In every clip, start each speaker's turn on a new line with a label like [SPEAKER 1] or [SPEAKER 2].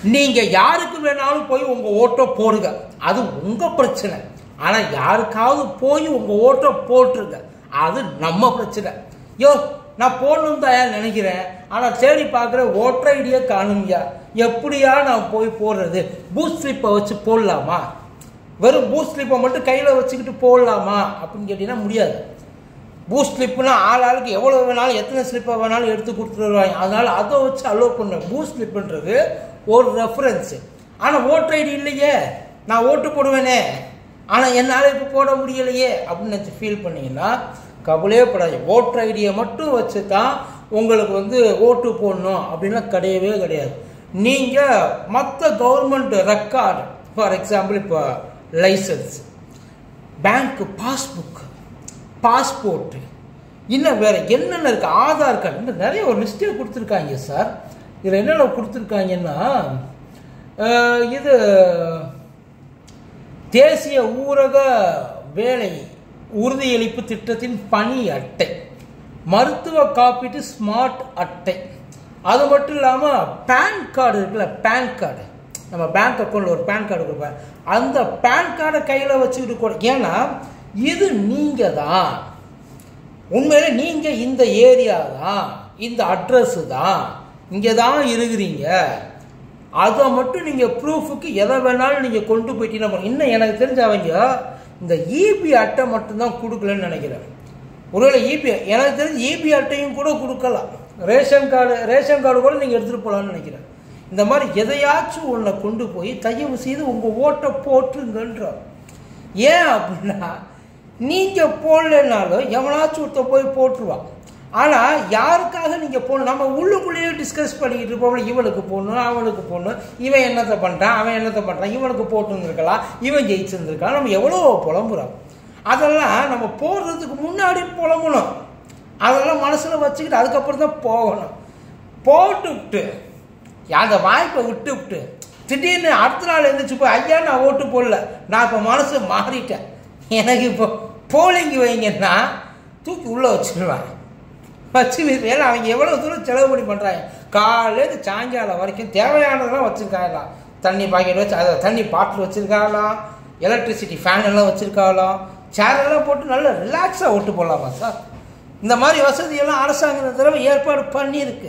[SPEAKER 1] நீங்கள் யாருக்கு வேணாலும் போய் உங்கள் ஓட்டை போடுங்க அது உங்கள் பிரச்சனை ஆனால் யாருக்காவது போய் உங்கள் ஓட்டை போட்டுருங்க அது நம்ம பிரச்சனை யோ நான் போடணும் தான் நினைக்கிறேன் ஆனால் தேடி பார்க்குற ஓட்டர் ஐடியா காணுங்கயா எப்படியா நான் போய் போடுறது பூத் ஸ்லிப்பை வச்சு போடலாமா வெறும் பூத் ஸ்லிப்பை மட்டும் கையில் வச்சுக்கிட்டு போடலாமா அப்படின்னு கேட்டிங்கன்னா முடியாது பூஸ்ட் ஸ்லிப்னா ஆள் ஆளுக்கு எவ்வளோ வேணாலும் எத்தனை ஸ்லிப்பை வேணாலும் எடுத்து கொடுத்துருவாங்க அதனால் அதை வச்சு அலோவ் பண்ண பூஸ்ட் ஸ்லிப்புன்றது ஒரு ரெஃபரன்ஸு ஆனால் ஓட்டர் ஐடி இல்லையே நான் ஓட்டு போடுவேனே ஆனால் என்னால் இப்போ போட முடியலையே அப்படின்னு நினச்சி ஃபீல் பண்ணீங்கன்னா கவலையே படாது ஓட்டர் ஐடியை மட்டும் வச்சு தான் உங்களுக்கு வந்து ஓட்டு போடணும் அப்படின்லாம் கிடையவே கிடையாது நீங்கள் மற்ற கவர்மெண்ட் ரெக்கார்டு ஃபார் எக்ஸாம்பிள் இப்போ லைசன்ஸ் பேங்க்கு பாஸ்புக் பாஸ்போர்ட்டு இன்னும் வேறு என்னென்ன இருக்குது ஆதார் கார்டு இன்னும் நிறைய ஒரு லிஸ்ட்டே கொடுத்துருக்காங்க சார் இதில் என்னென்ன கொடுத்துருக்காங்கன்னா அஹ், இது தேசிய ஊரக வேலை உறுதியளிப்பு திட்டத்தின் பணி அட்டை மருத்துவ காப்பீட்டு ஸ்மார்ட் அட்டை அது மட்டும் இல்லாமல் பேன் கார்டு இருக்குல்ல பேன் கார்டு நம்ம பேங்க் அக்கௌண்ட்டில் ஒரு பேன் கார்டு கொடுப்பேன் அந்த பேன் கார்டை கையில் வச்சுக்கிட்டு கூட ஏன்னா இது நீங்கள் தான் உண்மையில நீங்கள் இந்த ஏரியா தான் இந்த அட்ரஸு தான் இங்கே தான் இருக்கிறீங்க அதை மட்டும் நீங்கள் ப்ரூஃபுக்கு எதை வேணாலும் நீங்கள் கொண்டு போயிட்டீங்கன்னா போதும். இன்னும் எனக்கு தெரிஞ்சவங்க இந்த இபி அட்டை மட்டும்தான் கொடுக்கலன்னு நினைக்கிறேன் ஒருவேளை இபி எனக்கு தெரிஞ்சு இபி அட்டையும் கூட கொடுக்கலாம் ரேஷன் கார்டு ரேஷன் கார்டு கூட நீங்கள் எடுத்துகிட்டு போகலான்னு நினைக்கிறேன் இந்த மாதிரி எதையாச்சும் ஒன்றை கொண்டு போய் தயவு செய்து உங்கள் ஓட்டை போட்டுருங்கன்றோம் ஏன் அப்படின்னா நீங்கள் போடலைனாலும் எவனாச்சும் ஒருத்தன் போய் போட்டுருவான் ஆனால் யாருக்காக நீங்கள் போகணும் நம்ம உள்ளுக்குள்ளேயே டிஸ்கஸ் பண்ணிக்கிட்டு இருப்போம் இவனுக்கு போடணும் அவனுக்கு போடணும் இவன் என்னத்தை பண்ணுறான் அவன் என்னத்தை பண்ணுறான் இவனுக்கு போட்டுருந்துருக்கலாம் இவன் ஜெயிச்சிருந்துருக்கலாம் நம்ம எவ்வளோ புலம்புறோம் அதெல்லாம் நம்ம போடுறதுக்கு முன்னாடி புலம்பணும் அதெல்லாம் மனசில் வச்சுக்கிட்டு அதுக்கப்புறம் தான் போகணும் போட்டுவிட்டு அந்த வாய்ப்பை விட்டு விட்டு திடீர்னு அடுத்த நாள் எழுந்திரிச்சு போய் ஐயா நான் ஓட்டு போடல நான் இப்போ மனசு மாறிட்டேன் எனக்கு இப்போ போலிங் வைங்கன்னா தூக்கி உள்ளே வச்சிருவேன் வச்சு ஏன்னா அவங்க எவ்வளோ தூரம் செலவு பண்ணி பண்ணுறாங்க காலையிலேருந்து சாயங்காலம் வரைக்கும் தேவையானதெல்லாம் வச்சுருக்காங்களாம் தண்ணி பாக்கெட் வச்சு அதை தண்ணி பாட்டில் வச்சுருக்காங்களாம் எலக்ட்ரிசிட்டி ஃபேன் எல்லாம் வச்சுருக்காங்களாம் சேர் எல்லாம் போட்டு நல்லா ரிலாக்ஸாக ஓட்டு போடலாமா சார் இந்த மாதிரி வசதியெல்லாம் அரசாங்கம் இந்த தடவை ஏற்பாடு பண்ணியிருக்கு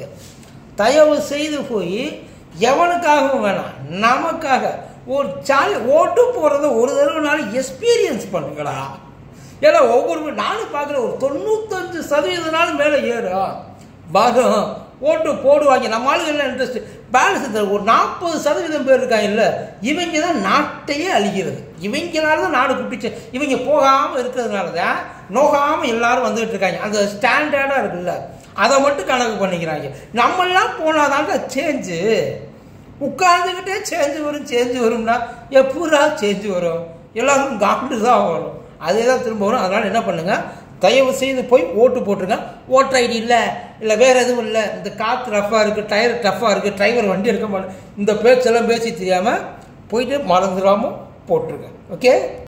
[SPEAKER 1] தயவு செய்து போய் எவனுக்காகவும் வேணாம் நமக்காக ஒரு ஜாலி ஓட்டு போகிறத ஒரு தடவைனாலும் எக்ஸ்பீரியன்ஸ் பண்ணுங்கடா ஏன்னா ஒவ்வொரு நானும் பார்க்குற ஒரு தொண்ணூத்தஞ்சு சதவீத நாள் மேலே ஏறும் வரும் ஓட்டு போடுவாங்க நம்ம ஆளுங்க என்ன இன்ட்ரெஸ்ட் பேலன்ஸ் இந்த ஒரு நாற்பது சதவீதம் பேர் இருக்காங்க இல்லை இவங்க தான் நாட்டையே அழிகிறது இவங்களால தான் நாடு குட்டிச்சு இவங்க போகாமல் இருக்கிறதுனால தான் நோகாமல் எல்லாரும் வந்துகிட்டு இருக்காங்க அந்த ஸ்டாண்டர்டாக இருக்குல்ல அதை மட்டும் கணக்கு பண்ணிக்கிறாங்க நம்மெல்லாம் போனாதாங்க சேஞ்சு உட்கார்ந்துக்கிட்டே சேஞ்சு வரும் சேஞ்சு வரும்னா எப்பூரா சேஞ்சு வரும் எல்லாருக்கும் காண்டு தான் வரும் அதே தான் திரும்ப வரும் அதனால் என்ன பண்ணுங்க தயவு செய்து போய் ஓட்டு போட்டுருங்க ஓட்டர் ஐடி இல்லை இல்லை வேறு எதுவும் இல்லை இந்த காற்று ரஃப்பாக இருக்குது டயர் டஃப்பாக இருக்குது டிரைவர் வண்டி எடுக்க மாட்டேன் இந்த பேச்செல்லாம் பேசி தெரியாமல் போயிட்டு மறந்துடாமல் போட்டுருங்க ஓகே